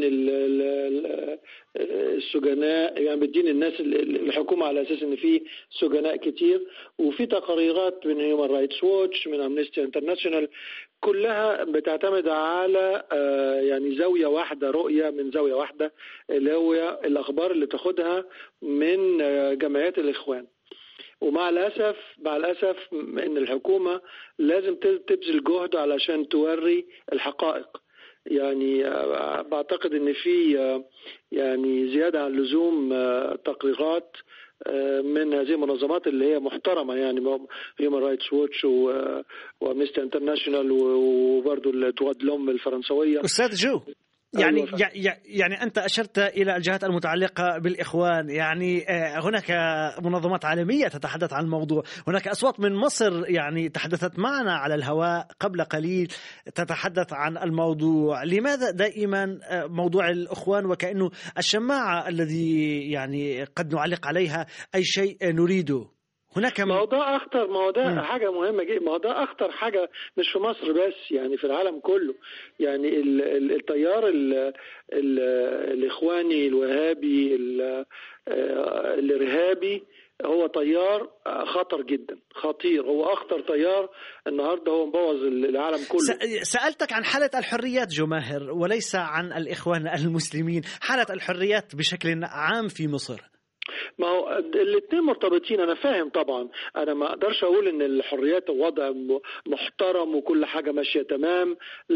السجناء يعني بالدين الناس الحكومه على اساس ان في سجناء كتير وفي تقاريرات من هيومن رايتس ووتش من امنستي انترناشونال كلها بتعتمد على يعني زاويه واحده رؤيه من زاويه واحده اللي هو الاخبار اللي تاخدها من جمعيات الاخوان ومع الاسف مع الاسف ان الحكومه لازم تبذل جهد علشان توري الحقائق يعني بعتقد ان في يعني زياده عن اللزوم تقريرات من هذه المنظمات اللي هي محترمه يعني هيومن رايتس ووتش وامنستي انترناشونال وبرضه التواد لوم الفرنسويه استاذ جو يعني يعني انت اشرت الى الجهات المتعلقه بالاخوان يعني هناك منظمات عالميه تتحدث عن الموضوع هناك اصوات من مصر يعني تحدثت معنا على الهواء قبل قليل تتحدث عن الموضوع لماذا دائما موضوع الاخوان وكانه الشماعه الذي يعني قد نعلق عليها اي شيء نريده هناك ما هو ده اخطر ما هو ده حاجه مهمه جدا ما هو ده اخطر حاجه مش في مصر بس يعني في العالم كله يعني التيار ال ال الاخواني الوهابي الارهابي هو تيار خطر جدا خطير هو اخطر تيار النهارده هو مبوظ العالم كله سالتك عن حاله الحريات جماهر وليس عن الاخوان المسلمين حاله الحريات بشكل عام في مصر ما هو الاثنين مرتبطين انا فاهم طبعا انا ما اقدرش اقول ان الحريات وضع محترم وكل حاجه ماشيه تمام لا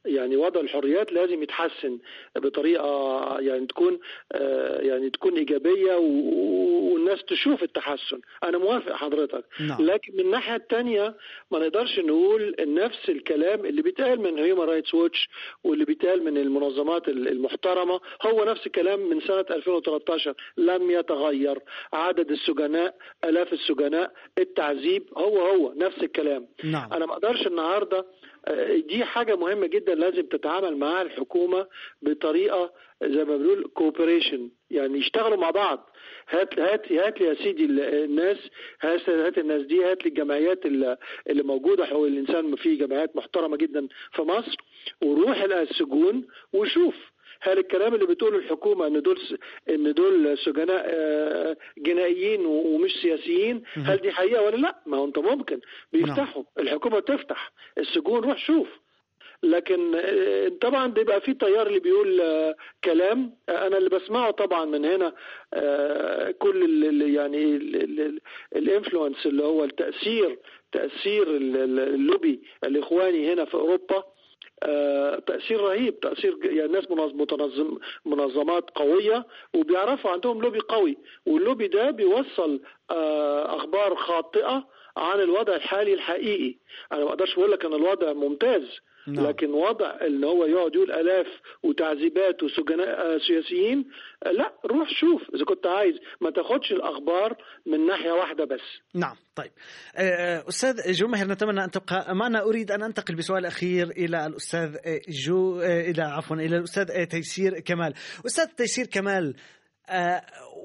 يعني وضع الحريات لازم يتحسن بطريقه يعني تكون آه، يعني تكون ايجابيه و- والناس تشوف التحسن انا موافق حضرتك نعم. لكن من الناحيه الثانيه ما نقدرش نقول نفس الكلام اللي بيتقال من هيومن رايتس ووتش واللي بيتقال من المنظمات ال- المحترمه هو نفس الكلام من سنه 2013 لم يتغير عدد السجناء الاف السجناء التعذيب هو هو نفس الكلام نعم انا ما اقدرش النهارده آه، دي حاجه مهمه جدا لازم تتعامل معاها الحكومه بطريقه زي ما بنقول كوبريشن يعني يشتغلوا مع بعض هات هات هات لي يا سيدي ال- الناس هات هات الناس دي هات لي الجمعيات اللي اللي موجوده حقوق الانسان في جمعيات محترمه جدا في مصر وروح الى السجون وشوف هل الكلام اللي بتقوله الحكومه ان دول س- ان دول سجناء آه، جنائيين و- ومش سياسيين هل دي حقيقه ولا لا؟ ما هو انت ممكن بيفتحوا الحكومه تفتح السجون روح شوف لكن آه، طبعا بيبقى في تيار اللي بيقول آه، كلام آه، انا اللي بسمعه طبعا من هنا آه، كل ال- ال- يعني الانفلونس اللي هو التاثير تاثير ال- ال- اللوبي الاخواني هنا في اوروبا آه، تأثير رهيب تأثير ج- يعني ناس منظم متنظم منظمات قوية وبيعرفوا عندهم لوبي قوي واللوبي ده بيوصل آه، أخبار خاطئة عن الوضع الحالي الحقيقي أنا ما أقدرش أقول لك أن الوضع ممتاز نعم. لكن وضع ان هو يقعد يقول الاف وتعذيبات وسجناء آه، سياسيين آه، لا روح شوف اذا كنت عايز ما تاخدش الاخبار من ناحيه واحده بس نعم طيب آه، أستاذ جو ماهر نتمنى أن تبقى معنا أريد أن أنتقل بسؤال أخير إلى الأستاذ آه، جو آه، إلى عفوا إلى الأستاذ آه، تيسير كمال أستاذ تيسير كمال آه،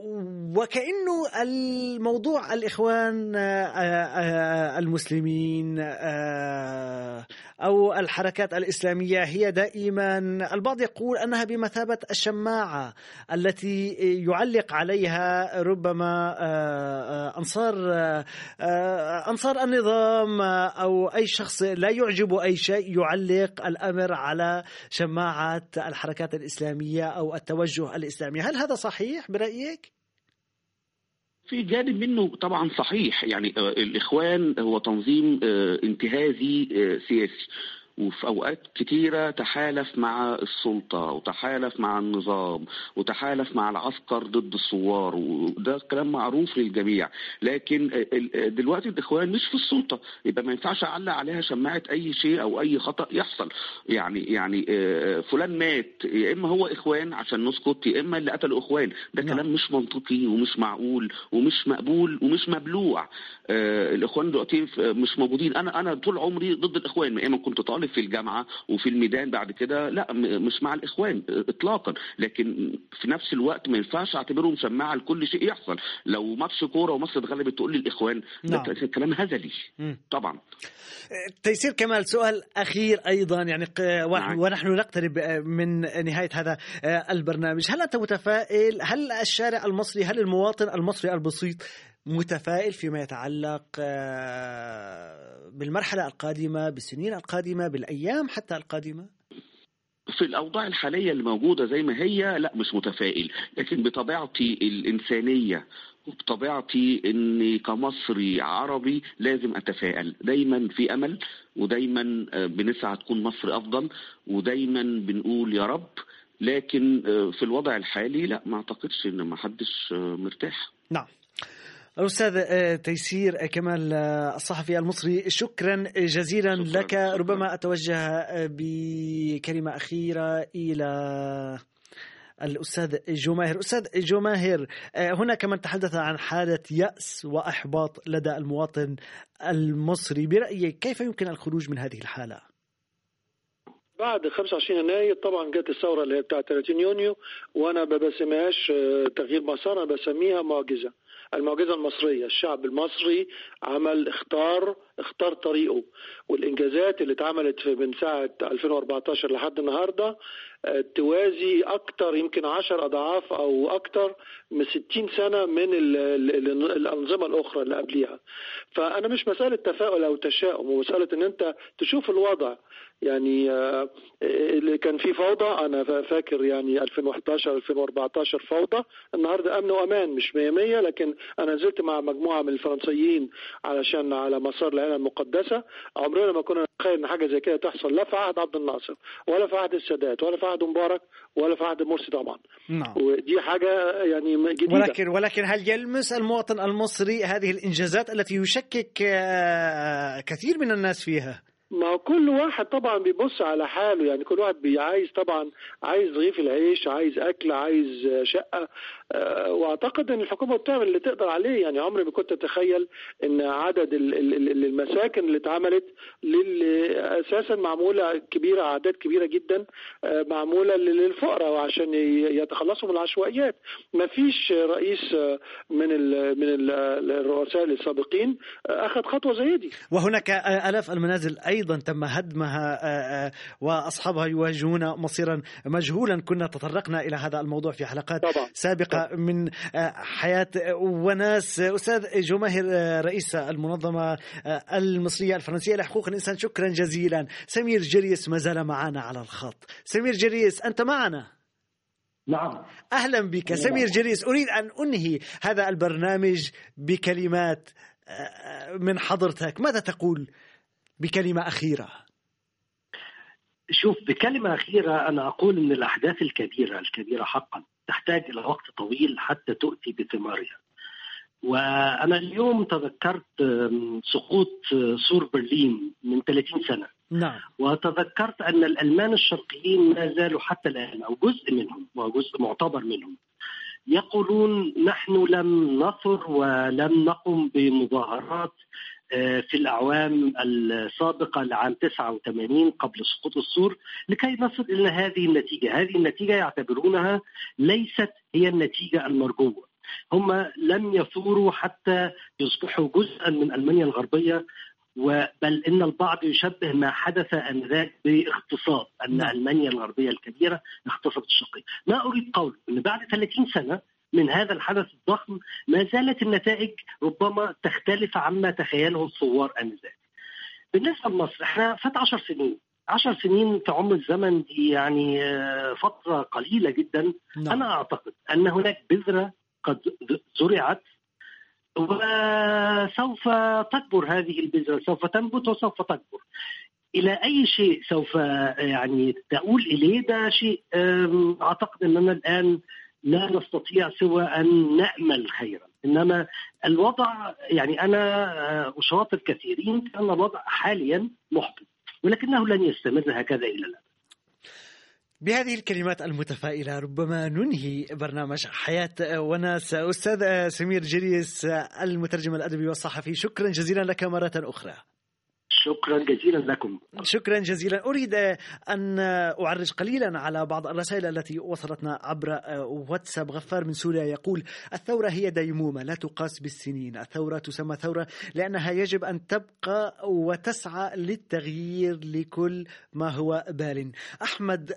وكأنه الموضوع الإخوان آه، آه، المسلمين آه، أو الحركات الإسلامية هي دائما البعض يقول أنها بمثابة الشماعة التي يعلق عليها ربما آه، آه، أنصار آه، آه، أنصار النظام آه، أو أي شخص لا يعجبه أي شيء يعلق الأمر على شماعة الحركات الإسلامية أو التوجه الإسلامي هل هذا صحيح برأيك؟ في جانب منه طبعا صحيح يعني آه، الإخوان هو تنظيم آه، انتهازي آه، سياسي وفي أوقات كتيرة تحالف مع السلطة وتحالف مع النظام وتحالف مع العسكر ضد الثوار وده كلام معروف للجميع لكن آه، ال- دلوقتي الإخوان مش في السلطة يبقى ما ينفعش أعلق عليها شماعة أي شيء أو أي خطأ يحصل يعني يعني آه، فلان مات يا إما هو إخوان عشان نسكت يا إما اللي قتلوا إخوان ده كلام مش منطقي ومش معقول ومش مقبول ومش مبلوع آه، الإخوان دلوقتي ف- مش موجودين أنا أنا طول عمري ضد الإخوان يا إما كنت طالب في الجامعة وفي الميدان بعد كده لا م- مش مع الإخوان آه، إطلاقا لكن في نفس الوقت ما ينفعش أعتبرهم شماعة لكل شيء يحصل لو ماتش كورة ومصر اتغلبت تقول لي الإخوان ده نعم. ك- كلام هزلي مم. طبعا تيسير كمال سؤال أخير أيضا يعني ق- ونحن- ونحن نقترب من نهاية هذا البرنامج هل أنت متفائل هل الشارع المصري هل المواطن المصري البسيط متفائل فيما يتعلق آه، بالمرحلة القادمة بالسنين القادمة بالأيام حتى القادمة في الأوضاع الحالية اللي موجودة زي ما هي لا مش متفائل لكن بطبيعتي الإنسانية وبطبيعتي اني كمصري عربي لازم اتفائل دايما في امل ودايما آه، بنسعى تكون مصر افضل ودايما بنقول يا رب لكن آه، في الوضع الحالي لا ما اعتقدش ان ما حدش آه، مرتاح نعم الأستاذ آه، تيسير كمال آه، الصحفي المصري شكرا جزيلا لك ربما أتوجه آه، بكلمة أخيرة إلى الأستاذ جماهر أستاذ جماهر آه، هناك من تحدث عن حالة يأس وإحباط لدى المواطن المصري برأيك كيف يمكن الخروج من هذه الحالة؟ بعد 25 يناير طبعا جت الثوره اللي هي بتاعت 30 يونيو وانا ما بسميهاش آه، تغيير مسار انا بسميها معجزه المعجزه المصريه الشعب المصري عمل اختار اختار طريقه والانجازات اللي اتعملت في من ساعه 2014 لحد النهارده آه، توازي اكتر يمكن 10 اضعاف او اكتر من 60 سنه من ال ال ال الانظمه الاخرى اللي قبليها فانا مش مساله تفاؤل او تشاؤم ومساله ان انت تشوف الوضع يعني آه، اللي كان في فوضى انا فا- فاكر يعني 2011 2014 فوضى النهارده امن وامان مش 100 100 لكن انا نزلت مع مجموعه من الفرنسيين علشان على مسار العين المقدسه عمرنا ما كنا نتخيل اتخيل ان حاجه زي كده تحصل لا في عهد عبد الناصر ولا في عهد السادات ولا في عهد مبارك ولا في عهد مرسي طبعا نعم ودي حاجه يعني جديده ولكن ولكن هل يلمس المواطن المصري هذه الانجازات التي يشكك آه، كثير من الناس فيها؟ ما هو كل واحد طبعا بيبص على حاله يعني كل واحد بي- عايز طبعا عايز رغيف العيش عايز اكل عايز آه، شقه آه، واعتقد ان الحكومه بتعمل اللي تقدر عليه يعني عمري ما كنت اتخيل ان عدد ال- ال- ال- المساكن اللي اتعملت للي اساسا معموله كبيره اعداد كبيره جدا آه، معموله للفقراء وعشان ي- يتخلصوا من العشوائيات ما فيش رئيس آه، من ال من ال- الرؤساء السابقين آه، اخذ خطوه زي دي وهناك آلاف المنازل أيضا تم هدمها آه، آه، وأصحابها يواجهون مصيرا مجهولا كنا تطرقنا إلى هذا الموضوع في حلقات طبعا. سابقة من آه، حياة وناس أستاذ جماهر آه، رئيس المنظمة آه، المصرية الفرنسية لحقوق الإنسان شكرا جزيلا سمير جريس ما زال معنا على الخط سمير جريس أنت معنا نعم أهلا بك سمير جريس أريد أن أنهي هذا البرنامج بكلمات آه، من حضرتك ماذا تقول بكلمة أخيرة شوف بكلمة أخيرة أنا أقول أن الأحداث الكبيرة الكبيرة حقا تحتاج إلى وقت طويل حتى تؤتي بثمارها وأنا اليوم تذكرت آم، سقوط آه، سور برلين من 30 سنة نعم وتذكرت أن الألمان الشرقيين ما زالوا حتى الآن أو جزء منهم وجزء معتبر منهم يقولون نحن لم نثر ولم نقم بمظاهرات آه، في الأعوام السابقة لعام 89 قبل سقوط السور لكي نصل إلى هذه النتيجة هذه النتيجة يعتبرونها ليست هي النتيجة المرجوة هم لم يثوروا حتى يصبحوا جزءا من ألمانيا الغربية بل ان البعض يشبه ما حدث انذاك باغتصاب ان نعم. المانيا الغربيه الكبيره اغتصبت الشقيق، ما اريد قول ان بعد 30 سنه من هذا الحدث الضخم ما زالت النتائج ربما تختلف عما تخيله الثوار انذاك. بالنسبه لمصر احنا فات 10 سنين 10 سنين في عمر الزمن دي يعني آه، فتره قليله جدا نعم. انا اعتقد ان هناك بذره قد زرعت وسوف تكبر هذه البذرة سوف تنبت وسوف تكبر إلى أي شيء سوف يعني تؤول إليه ده شيء أم، أعتقد أننا الآن لا نستطيع سوى أن نأمل خيرا إنما الوضع يعني أنا آه، أشاطر كثيرين أن الوضع حاليا محبط ولكنه لن يستمر هكذا إلى الأبد بهذه الكلمات المتفائلة ربما ننهي برنامج حياة وناس أستاذ سمير جريس المترجم الأدبي والصحفي شكرا جزيلا لك مرة أخرى شكرا جزيلا لكم شكرا جزيلا أريد أن أعرج قليلا على بعض الرسائل التي وصلتنا عبر واتساب غفار من سوريا يقول الثورة هي ديمومة لا تقاس بالسنين الثورة تسمى ثورة لأنها يجب أن تبقى وتسعى للتغيير لكل ما هو بال أحمد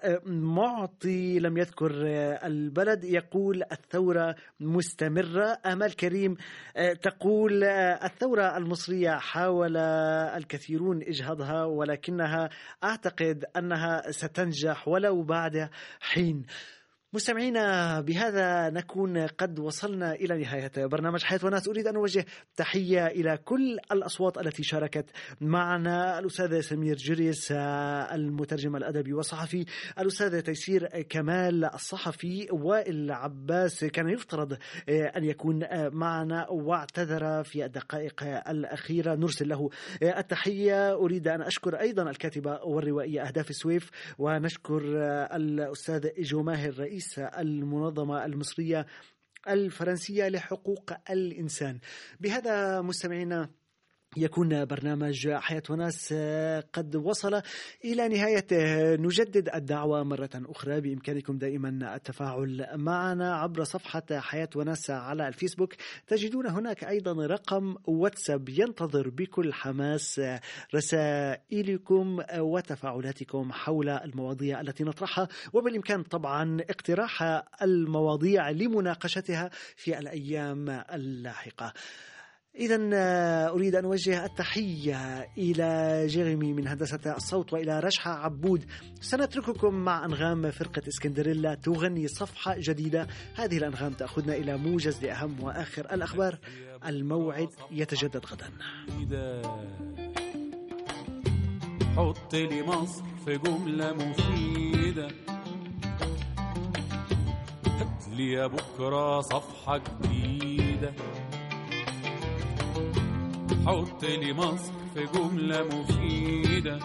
معطي لم يذكر البلد يقول الثورة مستمرة أمال كريم تقول الثورة المصرية حاول الكثيرون إجهاضها ولكنها أعتقد أنها ستنجح ولو بعد حين مستمعينا بهذا نكون قد وصلنا إلى نهاية برنامج حياة وناس أريد أن أوجه تحية إلى كل الأصوات التي شاركت معنا الأستاذ سمير جريس المترجم الأدبي والصحفي الأستاذ تيسير كمال الصحفي وائل عباس كان يفترض أن يكون معنا واعتذر في الدقائق الأخيرة نرسل له التحية أريد أن أشكر أيضا الكاتبة والروائية أهداف السويف ونشكر الأستاذ جماهر رئيس رئيس المنظمة المصرية الفرنسية لحقوق الإنسان بهذا مستمعينا يكون برنامج حياة وناس قد وصل إلى نهايته نجدد الدعوة مرة أخرى بإمكانكم دائما التفاعل معنا عبر صفحة حياة وناس على الفيسبوك تجدون هناك أيضا رقم واتساب ينتظر بكل حماس رسائلكم وتفاعلاتكم حول المواضيع التي نطرحها وبالإمكان طبعا اقتراح المواضيع لمناقشتها في الأيام اللاحقة إذا أريد أن أوجه التحية إلى جيريمي من هندسة الصوت وإلى رشحة عبود سنترككم مع أنغام فرقة اسكندريلا تغني صفحة جديدة هذه الأنغام تأخذنا إلى موجز لأهم وآخر الأخبار الموعد يتجدد غدا حط لي مصر في جملة مفيدة هات لي يا بكرة صفحة جديدة حط لي مصر في جملة مفيدة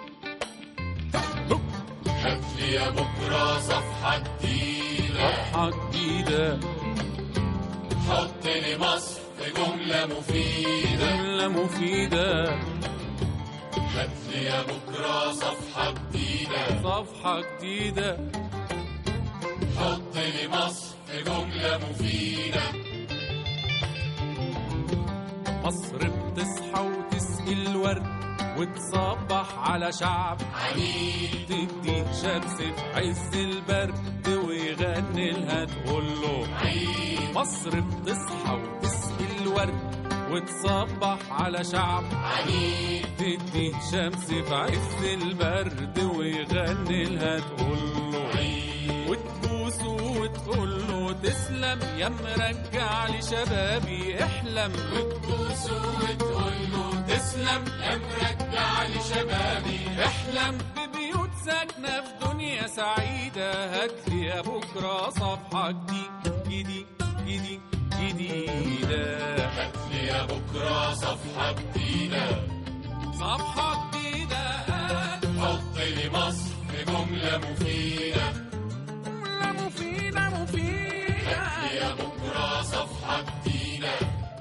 هات لي يا بكرة صفحة جديدة صفحة جديدة حط لي مصر في جملة مفيدة جملة مفيدة هات لي يا بكرة صفحة جديدة صفحة جديدة حط لي مصر في جملة مفيدة مصر بتصحى وتسقي الورد وتصبح على شعب عنيد تدي شمس في عز البرد ويغني لها تقول له عيد مصر بتصحى وتسقي الورد وتصبح على شعب عنيد تدي شمس في عز البرد ويغني لها تقول له عيد وتبوسه وتقول له تسلم يا مرجع لشبابي احلم وتبوسه وتقول له تسلم يا مرجع لشبابي احلم ببيوت ساكنة في دنيا سعيدة هاتلي يا بكرة صفحة جديد جديد جديد جديدة هات لي يا بكرة صفحة جديدة صفحة جديدة حط لي مصر في جملة مفيدة جملة مفيدة مفيدة هات لي يا بكرة صفحة جديدة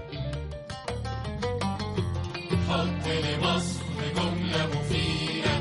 حط لي مصر في جملة مفيدة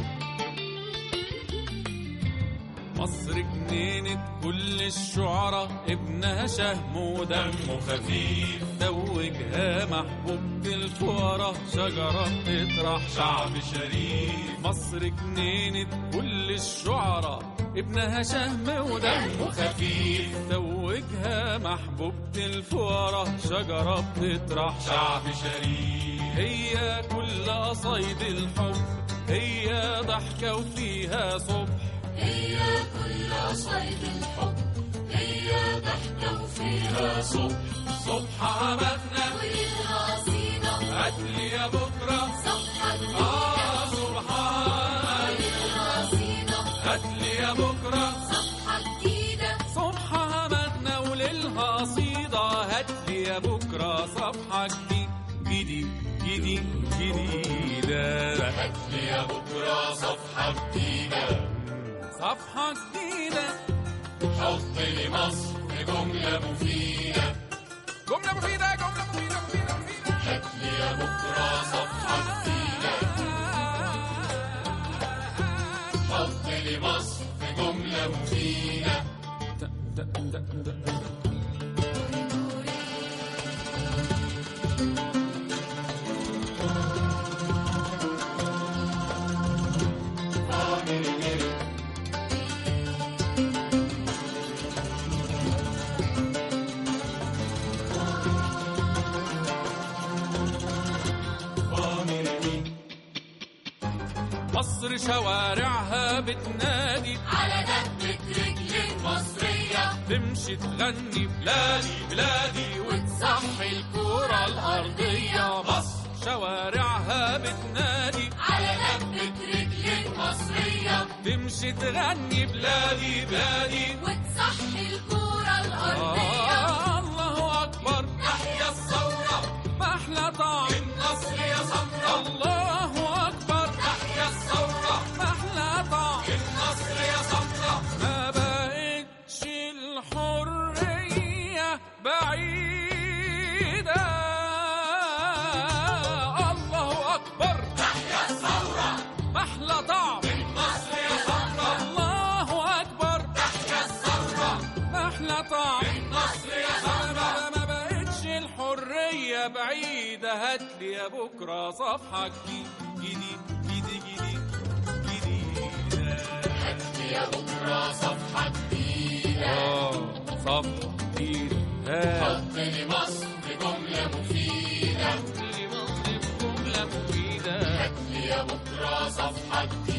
مصر جنينة كل الشعراء ابنها شهم ودمه خفيف توجها محبوبة الفقراء شجرة بتطرح شعب شريف مصر جنينة كل الشعراء ابنها شهم ودمه خفيف توجها محبوبة الفقراء شجرة بتطرح شعب شريف هي كل قصايد الحب هي ضحكة وفيها صبح هي كل صيد الحب هي ضحكة وفيها صبح صبح عمتنا وليلها قصيدة هاتلي يا بكرة صفحة آه سبحان وليلها قصيدة هاتلي يا بكرة صفحة جديدة صبح عمتنا وليلها قصيدة هاتلي يا بكرة صفحة جديد جديد جديد جديدة هات لي يا بكرة صفحة جديدة صفحة جديدة حط لي مصر في جملة مفيدة جملة مفيدة جملة مفيدة مفيدة مفيدة هات لي يا بكرة صفحة جديدة حط لي مصر في جملة مفيدة مصر شوارعها بتنادي على دبة رجل المصرية تمشي تغني بلادي بلادي وتصحي الكرة الأرضية مصر شوارعها بتنادي على دبة رجل المصرية تمشي تغني بلادي بلادي وتصحي الكرة الأرضية آه الله أكبر تحيا الثورة محلى طعم النصر يا سمرة الله أكبر تحيا الثورة محلى طعم النصر يا سمرة ما بقتش الحرية بعيدة الله أكبر تحيا الثورة محلى طعم النصر يا سمرة الله أكبر تحيا الثورة محلى طعم النصر يا سمرة ما ما بقتش الحرية بعيدة هاتلي يا بكرة صفحة جديد جديد جديد جديد جديدة هات لي يا بكرة صفحة جديدة آه صفحة جديدة هات حط لي مصر في جملة مفيدة لي مصر في جملة مفيدة هات لي يا بكرة صفحة جديدة